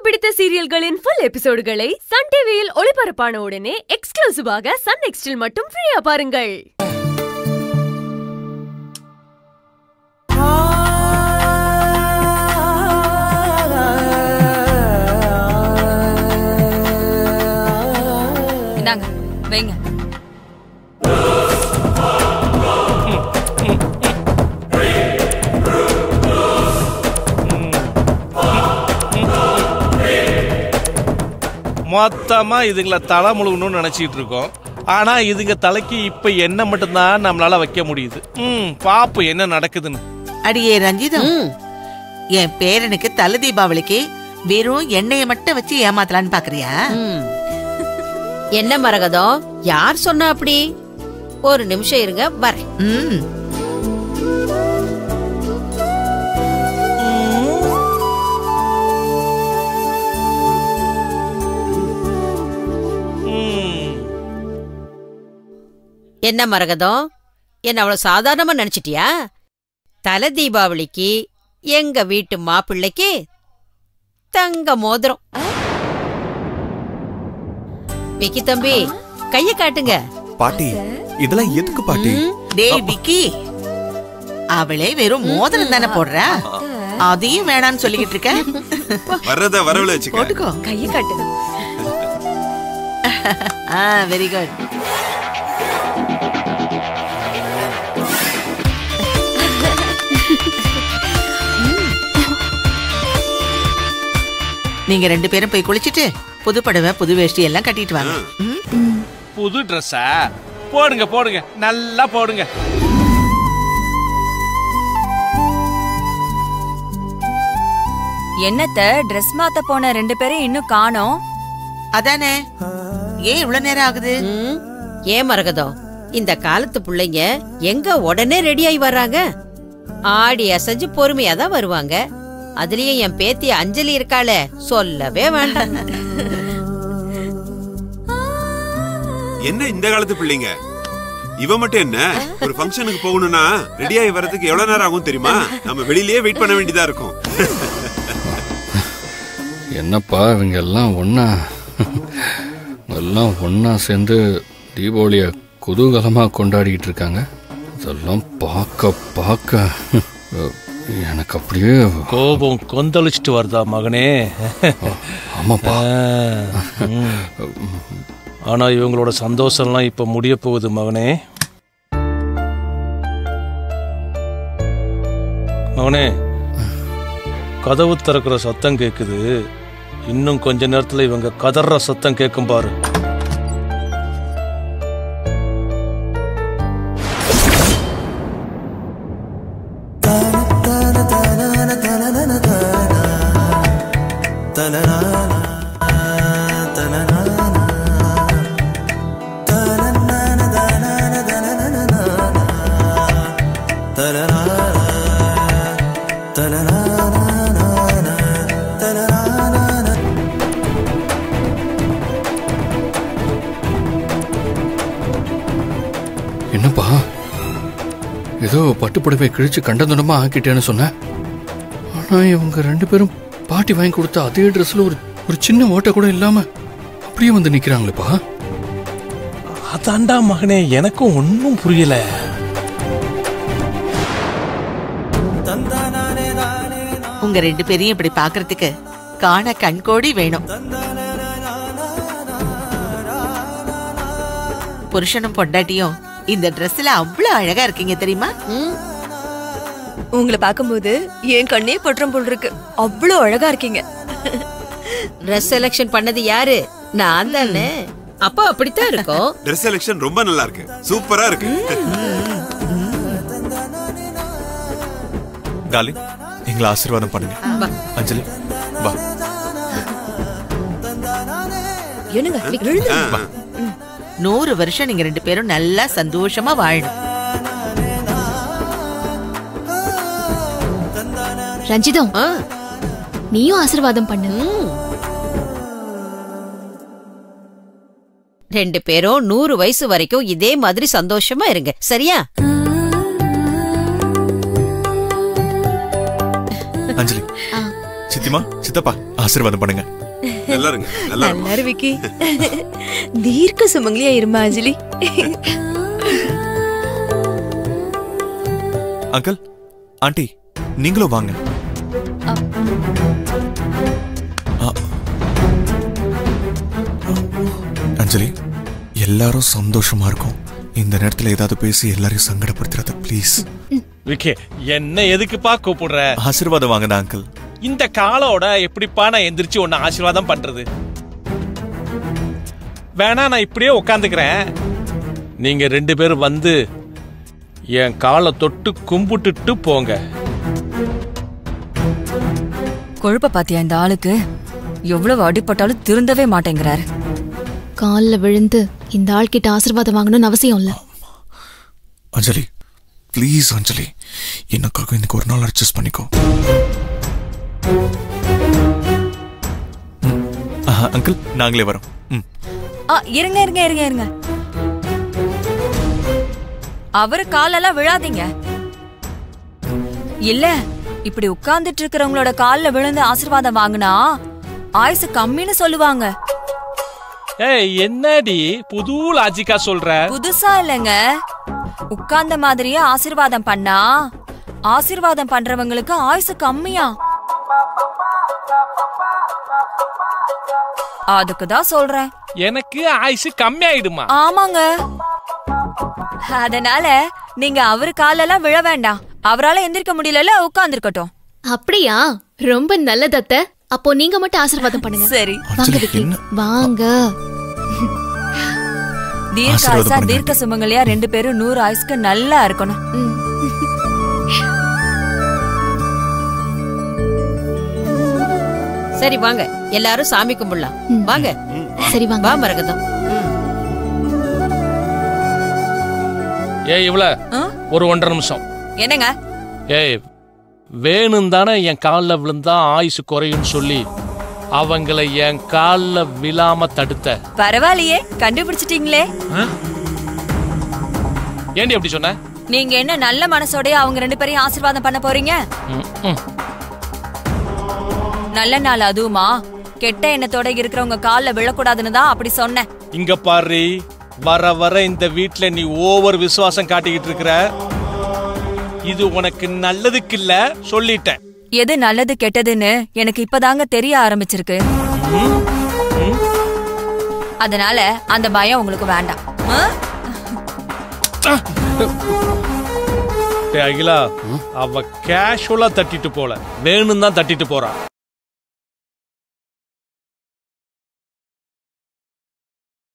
பிடித்த சீரியல்களின் full எபிசோடுகளை Sun டிவியில் ஒளிபரப்பான உடனே எக்ஸ்க்ளூசிவாக சன் நெக்ஸ்டில் மட்டும் ஃப்ரீயா பாருங்கள் இந்தாங்க வைங்க மொத்தமா இதுங்களை தலை முழுகணும்னு நினைச்சிட்டு இருக்கோம் ஆனா இதுங்க தலைக்கு இப்ப என்ன மட்டும்தான் நம்மளால வைக்க முடியுது ம் பாப்போம் என்ன நடக்குதுன்னு அடியே ரஞ்சிதம் என் பேரனுக்கு தலை தீபாவளிக்கு வெறும் எண்ணெயை மட்டும் வச்சு ஏமாத்தலான்னு பாக்குறியா ம். என்ன மரகதம் யார் சொன்னா அப்படி ஒரு நிமிஷம் இருங்க வரேன் ம் ம். என்ன மரகதம் என்ன அவ்வளவு சாதாரணமா நினைச்சிட்டியா தலை தீபாவளிக்கு எங்க வீட்டு மாப்பிள்ளைக்கு தங்க மோதிரம் விக்கி தம்பி கைய காட்டுங்க பாட்டி இதெல்லாம் எதுக்கு பாட்டி டேய் விக்கி அவளே வெறும் மோதிரம் தானே போடுறா அதையும் வேணான்னு சொல்லிக்கிட்டு இருக்க வர்றத வரவுல வச்சுக்க போட்டுக்கோ கையை காட்டு ஆ வெரி குட் நீங்க ரெண்டு பேரும் போய் குளிச்சிட்டு புது புடவை புது வேஷ்டி எல்லாம் கட்டிட்டு வாங்க ம்? புது ட்ரெஸ்ஸா போடுங்க போடுங்க நல்லா போடுங்க என்னத்த ட்ரெஸ் மாத்த போன ரெண்டு பேரும் இன்னும் காணோம் அதானே ஏன் இவ்வளவு நேரம் ஆகுது ம், ஏன் மரகதம் இந்த காலத்து பிள்ளைங்க எங்க உடனே ரெடி ஆகி வர்றாங்க ஆடி அசைஞ்சு பொறுமையா தான் வருவாங்க அதுலயும் என் பேத்தி அஞ்சலி இருக்காளே சொல்லவே வேண்டாம் என்ன இந்த காலத்து பிள்ளைங்க இவ மட்டும் என்ன ஒரு ஃபங்க்ஷனுக்கு போகணும்னா ரெடி ஆகி வர்றதுக்கு எவ்வளவு நேரம் ஆகும் தெரியுமா நம்ம வெளியிலேயே வெயிட் பண்ண வேண்டியதா இருக்கும் என்னப்பா இவங்க எல்லாம் ஒன்றா எல்லாம் ஒன்றா சேர்ந்து தீபாவளியை குதூகலமாக கொண்டாடிக்கிட்டு இருக்காங்க இதெல்லாம் பார்க்க பார்க்க அஹ், எனக்கு அப்படியே கோபம் கொந்தளிச்சிட்டு வருதா மகனே ஆமாப்பா ஆ, ம். ஆனா இவங்களோட சந்தோஷம்லாம் இப்ப முடிய போகுது மகனே மகனே கதவு திறக்கிற சத்தம் கேக்குது இன்னும் கொஞ்ச நேரத்துல இவங்க கதற சத்தம் கேட்கும் பாரு என்னப்பா ஏதோ பட்டுப்புடவை கிழிச்சு கண்டதுண்டமா ஆக்கிட்டேன்னு சொன்னேன் ஆனா இவங்க ரெண்டு பேரும் பாட்டி வாங்கி கொடுத்த அதே ட்ரெஸ்ல ஒரு ஒரு சின்ன ஓட்டை கூட இல்லாம அப்படியே வந்து நிக்கிறாங்களேப்பா அதாண்டா மகனே எனக்கும் ஒன்னும் புரியல உங்க ரெண்டு பேரையும் இப்படி பாக்குறதுக்கு காண கண்கோடி வேணும் புருஷனும் பொண்டாட்டியும் இந்த Dressல அவ்வளவு அழகா இருக்கீங்க தெரியுமா ம், உங்களை பார்க்கும்போது என் கண்ணே பற்றம் போல் இருக்கு அவ்வளோ அழகா இருக்கீங்க ட்ரெஸ் செலெக்ஷன் பண்ணது யாரு நான் தானே அப்போ அப்படித்தான் இருக்கும் ட்ரெஸ் செலெக்ஷன் ரொம்ப நல்லா இருக்கு சூப்பரா இருக்கு டார்லிங் எங்களை ஆசீர்வாதம் பண்ணுங்க வா. அஞ்சலி வா என்னங்க எழுந்து ஆ, ஆ. நூறு வருஷம் நீங்க ரெண்டு பேரும் நல்லா சந்தோஷமா வாழணும் ரஞ்சிதம் ஆ, நீயும் ஆசீர்வாதம் பண்ணு ம். ரெண்டு பேரும் நூறு வயசு வரைக்கும் இதே மாதிரி சந்தோஷமா இருங்க சரியா அஞ்சலி சித்திமா சித்தப்பா ஆசீர்வாதம் பண்ணுங்க நல்லா இருங்க நல்லா இருங்க நல்லா விக்கி தீர்க்க சுமங்கலியா இருமா அஞ்சலி அங்கிள் ஆண்டி நீங்களும் வாங்க ஆ. அஞ்சலி எல்லாரும் சந்தோஷமா இருக்கும் இந்த நேரத்துல ஏதாவது பேசி எல்லாரையும் சங்கடப்படுத்துறத ப்ளீஸ் விக்கி என்ன எதுக்குப்பா கூப்பிடுற ஆசீர்வாதம் வாங்கடா அங்கிள் இந்த காலோட எப்படிப்பா நான் எந்திரிச்சு உன்னை ஆசீர்வாதம் பண்றது வேணா நான் இப்படியே உட்காந்துக்கிறேன் நீங்க ரெண்டு பேரும் வந்து என் காலை தொட்டு கும்பிட்டுட்டு போங்க கொழுப்ப பாத்தியா இந்த ஆளுக்கு எவ்வளவு அடிபட்டாலும் திருந்தவே மாட்டேங்கிறாரு கால்ல விழுந்து இந்த ஆள்கிட்ட ஆசீர்வாதம் வாங்கணும்னு அவசியம் இல்ல அஞ்சலி ப்ளீஸ் அஞ்சலி எனக்காக இன்னைக்கு ஒரு நாள் அட்ஜஸ்ட் பண்ணிக்கோ ம். ஆஹா, அங்கிள் நாங்களே வரோம் ம் ஆ இருங்க இருங்க இருங்க இருங்க அவரு காலெல்லாம் விழாதீங்க இல்ல இப்படி உட்கார்ந்துட்டு இருக்கிறவங்களோட கால்ல விழுந்து ஆசீர்வாதம் வாங்கினா ஆயுசு கம்மின்னு சொல்லுவாங்க ஏய் என்னடி புது லாஜிக்கா சொல்ற புதுசா இல்லைங்க உட்கார்ந்த மாதிரியே ஆசீர்வாதம் பண்ணா ஆசீர்வாதம் பண்றவங்களுக்கு ஆயுசு கம்மியா அதுக்கு தான் சொல்றேன் எனக்கு ஆயுசு கம்மியாயிடுமா ஆமாங்க அதனால நீங்க அவரு காலெல்லாம் விழ வேண்டாம் அவரால எந்திரிக்க முடியல உட்கார்ந்துருக்கட்டும் அப்படியா ரொம்ப நல்லது அத்தை அப்போ நீங்க மட்டும் ஆசீர்வாதம் பண்ணுங்க சரி வாங்க அஞ்சலி, விக்கி என்ன? வாங்க தீர்க்க ஆசீர்வாதம் ஆயுசா பண்ணுங்க. தீர்க்க சுமங்கலியா ரெண்டு பேரும் நூறு ஆயுஸ்க்கு நல்லா இருக்கணும் ம். சரி வாங்க எல்லாரும் சாமி கும்பிடலாம் ம். வாங்க சரி வாங்க வா மரகதம் ஏய் இவ்வள ஆ? ஒரு ஒன்றரை நிமிஷம் என்னங்க ஏய் வேணும் தானே என் காலில் விழுந்தா ஆயுசு குறையும்னு சொல்லி அவங்கள என் காலில் விழாம தடுத்த பரவாயில்லையே கண்டுபிடிச்சிட்டீங்களே ஏண்டி அப்படி சொன்ன நீங்க என்ன நல்ல மனசோடய அவங்க ரெண்டு பேரையும் ஆசீர்வாதம் பண்ண போறீங்க ம், ம். நல்ல நாள் அதுவுமா கெட்ட எண்ணத்தோட இருக்கிறவங்க கால்ல விழக்கூடாதுன்னு தான் அப்படி சொன்னேன் இங்க பாரு வர வர இந்த வீட்ல நீ ஓவர் விசுவாசம் காட்டிக்கிட்டு இருக்கிற இது உனக்கு நல்லதுக்கு இல்ல சொல்லிட்டேன் எது நல்லது கெட்டதுன்னு எனக்கு இப்பதாங்க தெரிய ஆரம்பிச்சிருக்கு அதனால அந்த பயம் உங்களுக்கு வேண்டாம் ஆ? டேய் அகிலா அவ கேஷுவலா தட்டிட்டு போல வேணும் தான் தட்டிட்டு போறா